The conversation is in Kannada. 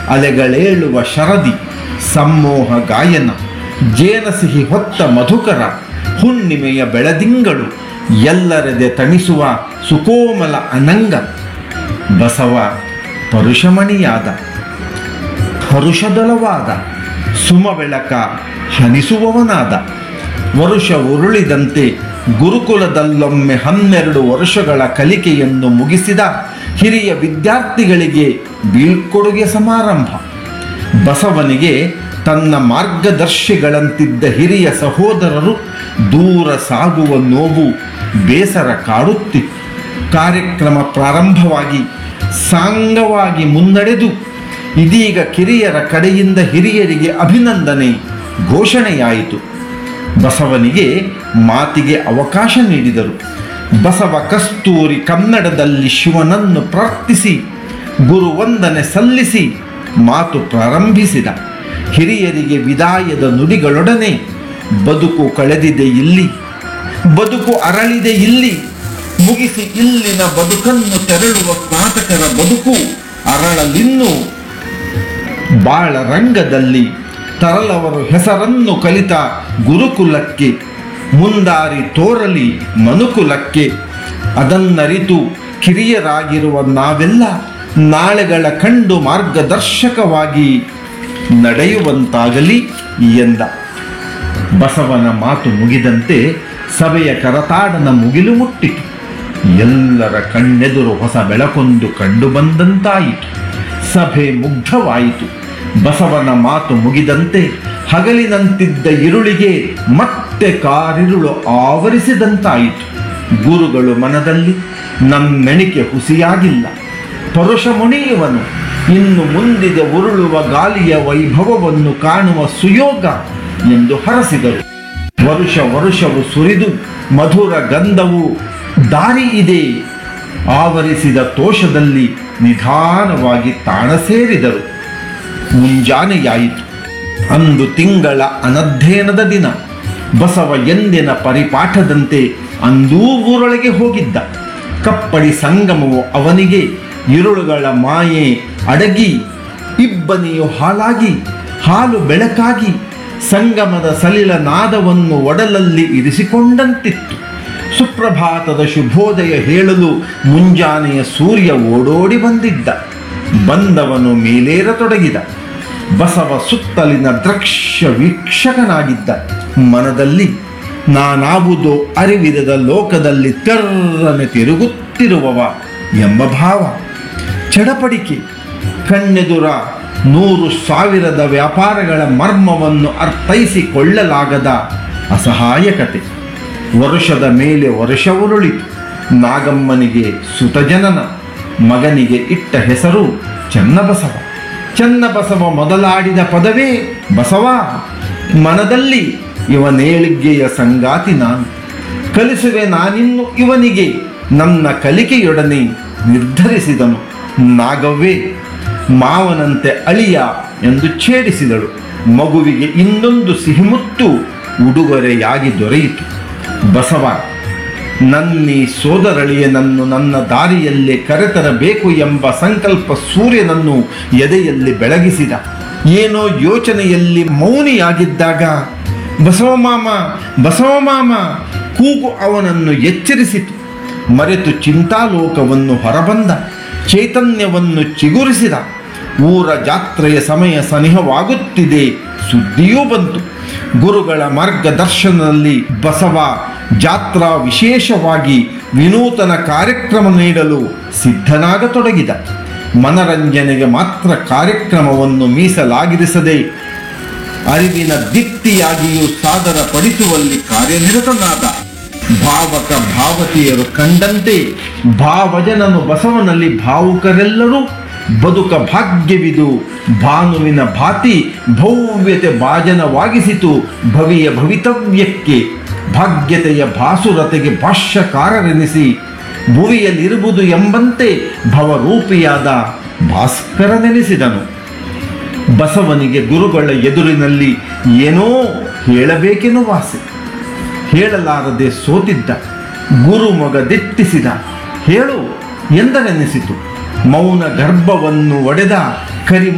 ಅಲೆಗಳೇಳುವ ಶರದಿ ಸಮ್ಮೋಹ ಗಾಯನ ಜೇನಸಿಹಿ ಹೊತ್ತ ಮಧುಕರ ಹುಣ್ಣಿಮೆಯ ಬೆಳದಿಂಗಳು ಎಲ್ಲರೆದೆ ತಣಿಸುವ ಸುಕೋಮಲ ಅನಂಗ ಬಸವ ಪರುಷಮಣಿಯಾದ ಹರುಷದೊಲವಾದ ಸುಮಬೆಳಕ ಹನಿಸುವವನಾದ ವರುಷ ಉರುಳಿದಂತೆ ಗುರುಕುಲದಲ್ಲೊಮ್ಮೆ ಹನ್ನೆರಡು ವರ್ಷಗಳ ಕಲಿಕೆಯನ್ನು ಮುಗಿಸಿದ ಹಿರಿಯ ವಿದ್ಯಾರ್ಥಿಗಳಿಗೆ ಬೀಳ್ಕೊಡುಗೆ ಸಮಾರಂಭ ಬಸವನಿಗೆ ತನ್ನ ಮಾರ್ಗದರ್ಶಿಗಳಂತಿದ್ದ ಹಿರಿಯ ಸಹೋದರರು ದೂರ ಸಾಗುವ ನೋವು ಬೇಸರ ಕಾಡುತ್ತಿತ್ತು ಕಾರ್ಯಕ್ರಮ ಪ್ರಾರಂಭವಾಗಿ ಸಾಂಗವಾಗಿ ಮುನ್ನಡೆದು ಇದೀಗ ಕಿರಿಯರ ಕಡೆಯಿಂದ ಹಿರಿಯರಿಗೆ ಅಭಿನಂದನೆ ಘೋಷಣೆಯಾಯಿತು ಬಸವನಿಗೆ ಮಾತಿಗೆ ಅವಕಾಶ ನೀಡಿದರು ಬಸವ ಕಸ್ತೂರಿ ಕನ್ನಡದಲ್ಲಿ ಶಿವನನ್ನು ಪ್ರಾರ್ಥಿಸಿ ಗುರುವಂದನೆ ಸಲ್ಲಿಸಿ ಮಾತು ಪ್ರಾರಂಭಿಸಿದ ಹಿರಿಯರಿಗೆ ವಿದಾಯದ ನುಡಿಗಳೊಡನೆ ಬದುಕು ಕಳೆದಿದೆ ಇಲ್ಲಿ ಬದುಕು ಅರಳಿದೆ ಇಲ್ಲಿ ಮುಗಿಸಿ ಇಲ್ಲಿನ ಬದುಕನ್ನು ತೆರಳುವ ಸ್ನಾತಕರ ಬದುಕು ಅರಳಲಿನ್ನು ಬಾಳ ರಂಗದಲ್ಲಿ ತರಲವರು ಹೆಸರನ್ನು ಕಲಿತ ಗುರುಕುಲಕ್ಕೆ ಮುಂದಾರಿ ತೋರಲಿ ಮನುಕುಲಕ್ಕೆ ಅದನ್ನರಿತು ಕಿರಿಯರಾಗಿರುವ ನಾವೆಲ್ಲ ನಾಳೆಗಳ ಕಂಡು ಮಾರ್ಗದರ್ಶಕವಾಗಿ ನಡೆಯುವಂತಾಗಲಿ ಎಂದ ಬಸವನ ಮಾತು ಮುಗಿದಂತೆ ಸಭೆಯ ಕರತಾಡನ ಮುಗಿಲು ಮುಟ್ಟಿತು ಎಲ್ಲರ ಕಣ್ಣೆದುರು ಹೊಸ ಬೆಳಕೊಂದು ಕಂಡು ಬಂದಂತಾಯಿತು ಸಭೆ ಮುಗ್ಧವಾಯಿತು ಬಸವನ ಮಾತು ಮುಗಿದಂತೆ ಹಗಲಿನಂತಿದ್ದ ಇರುಳಿಗೆ ಮತ್ತೆ ಕಾರಿರುಳು ಆವರಿಸಿದಂತಾಯಿತು ಗುರುಗಳು ಮನದಲ್ಲಿ ನಮ್ಮೆಣಿಕೆ ಹುಸಿಯಾಗಿಲ್ಲ ಪರುಷ ಮುಣಿಯುವನು ಇನ್ನು ಮುಂದಿದೆ ಉರುಳುವ ಗಾಲಿಯ ವೈಭವವನ್ನು ಕಾಣುವ ಸುಯೋಗ ಎಂದು ಹರಸಿದರು ವರುಷ ವರುಷವು ಸುರಿದು ಮಧುರ ಗಂಧವು ದಾರಿ ಇದೆ ಆವರಿಸಿದ ತೋಷದಲ್ಲಿ ನಿಧಾನವಾಗಿ ತಾಣ ಸೇರಿದರು ಮುಂಜಾನೆಯಾಯಿತು ಅಂದು ತಿಂಗಳ ಅನಧ್ಯಯನದ ದಿನ ಬಸವ ಎಂದಿನ ಪರಿಪಾಠದಂತೆ ಅಂದೂ ಊರೊಳಗೆ ಹೋಗಿದ್ದ ಕಪ್ಪಡಿ ಸಂಗಮವು ಅವನಿಗೆ ಇರುಳುಗಳ ಮಾಯೆ ಅಡಗಿ ಇಬ್ಬನಿಯು ಹಾಲಾಗಿ ಹಾಲು ಬೆಳಕಾಗಿ ಸಂಗಮದ ಸಲಿಲ ನಾದವನ್ನು ಒಡಲಲ್ಲಿ ಇರಿಸಿಕೊಂಡಂತಿತ್ತು ಸುಪ್ರಭಾತದ ಶುಭೋದಯ ಹೇಳಲು ಮುಂಜಾನೆಯ ಸೂರ್ಯ ಓಡೋಡಿ ಬಂದಿದ್ದ ಬಂದವನು ಮೇಲೇರತೊಡಗಿದ ಬಸವ ಸುತ್ತಲಿನ ದೃಶ್ಯ ವೀಕ್ಷಕನಾಗಿದ್ದ ಮನದಲ್ಲಿ ನಾನಾವುದೋ ಅರಿವಿರದ ಲೋಕದಲ್ಲಿ ತೆರ್ರನೆ ತಿರುಗುತ್ತಿರುವವ ಎಂಬ ಭಾವ ಚಡಪಡಿಕೆ ಕಣ್ಣೆದುರ ನೂರು ಸಾವಿರದ ವ್ಯಾಪಾರಗಳ ಮರ್ಮವನ್ನು ಅರ್ಥೈಸಿಕೊಳ್ಳಲಾಗದ ಅಸಹಾಯಕತೆ ವರುಷದ ಮೇಲೆ ವರ್ಷ ಉರುಳಿತು ನಾಗಮ್ಮನಿಗೆ ಸುತಜನನ ಮಗನಿಗೆ ಇಟ್ಟ ಹೆಸರು ಚನ್ನಬಸವ ಚನ್ನಬಸವ ಮೊದಲಾಡಿದ ಪದವೇ ಬಸವ ಮನದಲ್ಲಿ ಇವನೇಳಿಗೆಯ ಸಂಗಾತಿ ನಾನು ಕಲಿಸುವೆ ನಾನಿನ್ನು ಇವನಿಗೆ ನನ್ನ ಕಲಿಕೆಯೊಡನೆ ನಿರ್ಧರಿಸಿದನು ನಾಗವ್ವೇ ಮಾವನಂತೆ ಅಳಿಯ ಎಂದು ಛೇಡಿಸಿದಳು ಮಗುವಿಗೆ ಇನ್ನೊಂದು ಸಿಹಿಮುತ್ತು ಉಡುಗೊರೆಯಾಗಿ ದೊರೆಯಿತು ಬಸವ ನನ್ನೀ ಸೋದರಳಿಯನನ್ನು ನನ್ನ ದಾರಿಯಲ್ಲೇ ಕರೆತರಬೇಕು ಎಂಬ ಸಂಕಲ್ಪ ಸೂರ್ಯನನ್ನು ಎದೆಯಲ್ಲಿ ಬೆಳಗಿಸಿದ ಏನೋ ಯೋಚನೆಯಲ್ಲಿ ಮೌನಿಯಾಗಿದ್ದಾಗ ಬಸವ ಮಾಮ ಬಸವ ಮಾಮ ಕೂಗು ಅವನನ್ನು ಎಚ್ಚರಿಸಿತು ಮರೆತು ಚಿಂತಾಲೋಕವನ್ನು ಹೊರಬಂದ ಚೈತನ್ಯವನ್ನು ಚಿಗುರಿಸಿದ ಊರ ಜಾತ್ರೆಯ ಸಮಯ ಸನಿಹವಾಗುತ್ತಿದೆ ಸುದ್ದಿಯೂ ಬಂತು ಗುರುಗಳ ಮಾರ್ಗದರ್ಶನದಲ್ಲಿ ಬಸವ ಜಾತ್ರಾ ವಿಶೇಷವಾಗಿ ವಿನೂತನ ಕಾರ್ಯಕ್ರಮ ನೀಡಲು ಸಿದ್ಧನಾಗತೊಡಗಿದ ಮನರಂಜನೆಗೆ ಮಾತ್ರ ಕಾರ್ಯಕ್ರಮವನ್ನು ಮೀಸಲಾಗಿರಿಸದೆ ಅರಿವಿನ ದಿಕ್ತಿಯಾಗಿಯೂ ಸಾದರ ಪಡಿಸುವಲ್ಲಿ ಕಾರ್ಯನಿರತನಾದ ಭಾವಕ ಭಾವತಿಯರು ಕಂಡಂತೆ ಭಾವಜನನು ಬಸವನಲ್ಲಿ ಭಾವುಕರೆಲ್ಲರೂ ಬದುಕ ಭಾಗ್ಯವಿದು ಭಾನುವಿನ ಭಾತಿ ಭವ್ಯತೆ ಭಾಜನವಾಗಿಸಿತು ಭವಿಯ ಭವಿತವ್ಯಕ್ಕೆ ಭಾಗ್ಯತೆಯ ಭಾಸುರತೆಗೆ ಭಾಷ್ಯಕಾರರೆನಿಸಿ ಭುವಿಯಲ್ಲಿರುವುದು ಎಂಬಂತೆ ಭವರೂಪಿಯಾದ ಭಾಸ್ಕರನೆನಿಸಿದನು ಬಸವನಿಗೆ ಗುರುಗಳ ಎದುರಿನಲ್ಲಿ ಏನೋ ಹೇಳಬೇಕೆನ್ನುವ ಆಸೆ ಹೇಳಲಾರದೆ ಸೋತಿದ್ದ ಗುರು ಮೊಗ ದಿಟ್ಟಿಸಿದ ಹೇಳು ಎಂದರೆನಿಸಿತು ಮೌನ ಗರ್ಭವನ್ನು ಒಡೆದ ಕರಿ